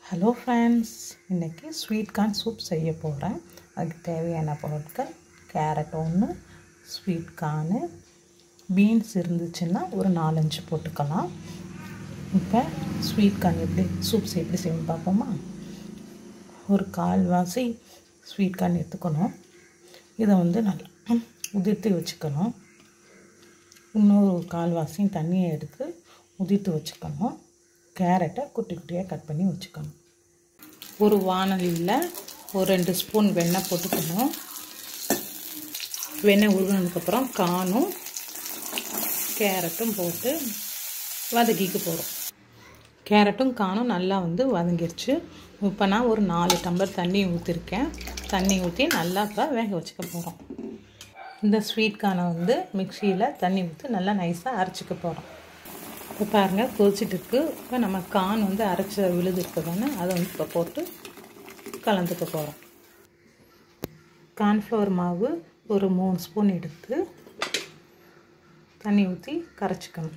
hello friends இன்றைக்கி sweet corn soup செய்ய போகிறேன் அதுக்கு தேவையான பொருட்கள் கேரட் ஒன்று ஸ்வீட் கார்னு பீன்ஸ் இருந்துச்சுன்னா ஒரு நாலஞ்சு போட்டுக்கலாம் இப்போ ஸ்வீட் கார்ன் எப்படி சூப்ஸ் எப்படி செய்யணும் பார்ப்போமா ஒரு கால்வாசி ஸ்வீட் கார்ன் எடுத்துக்கணும் இதை வந்து நல்லா உதிர்த்தி வச்சுக்கணும் இன்னொரு கால்வாசியும் தண்ணியை எடுத்து உதிர்த்து வச்சுக்கணும் கேரட்டை குட்டி குட்டியாக கட் பண்ணி வச்சுக்கணும் ஒரு வானலியில் ஒரு ரெண்டு ஸ்பூன் வெண்ணெய் போட்டுக்கணும் வெண்ணெய் உருகினதுக்கப்புறம் காணும் கேரட்டும் போட்டு வதக்கிக்க போகிறோம் கேரட்டும் காணும் நல்லா வந்து வதங்கிருச்சு இப்போ நான் ஒரு நாலு டம்ளர் தண்ணி ஊற்றிருக்கேன் தண்ணி ஊற்றி நல்லா இப்போ வேக வச்சுக்க போகிறோம் இந்த ஸ்வீட் கானை வந்து மிக்சியில் தண்ணி ஊற்றி நல்லா நைஸாக அரைச்சிக்க போகிறோம் இப்போ பாருங்கள் கொதிச்சிட்டு இருக்கு இப்போ நம்ம கான் வந்து அரைச்ச விழுது இருக்குதானே அதை வந்து இப்போ போட்டு கலந்துக்க போகிறோம் கார்ன்ஃப்ளவர் மாவு ஒரு மூணு ஸ்பூன் எடுத்து தண்ணி ஊற்றி கரைச்சிக்கணும்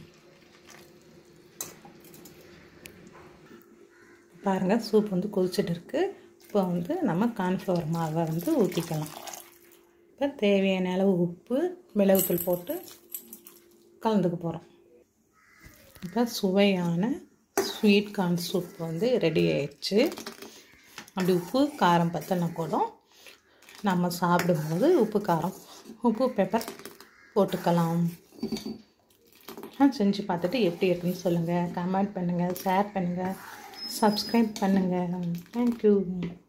பாருங்கள் சூப் வந்து கொதிச்சிட்டு இருக்கு இப்போ வந்து நம்ம கார்ன்ஃப்ளவர் மாவை வந்து ஊற்றிக்கலாம் இப்போ தேவையான அளவு உப்பு மிளகுத்தூள் போட்டு கலந்துக்க போகிறோம் இப்போ சுவையான ஸ்வீட் கார்ன் சூப் வந்து ரெடி ஆயிடுச்சு அப்படி உப்பு காரம் பத்தலைனா கூட நம்ம சாப்பிடும்போது உப்பு காரம் உப்பு பெப்பர் போட்டுக்கலாம் செஞ்சு பார்த்துட்டு எப்படி இருக்குன்னு சொல்லுங்கள் கமெண்ட் பண்ணுங்கள் ஷேர் பண்ணுங்கள் சப்ஸ்கிரைப் பண்ணுங்கள் தேங்க்யூ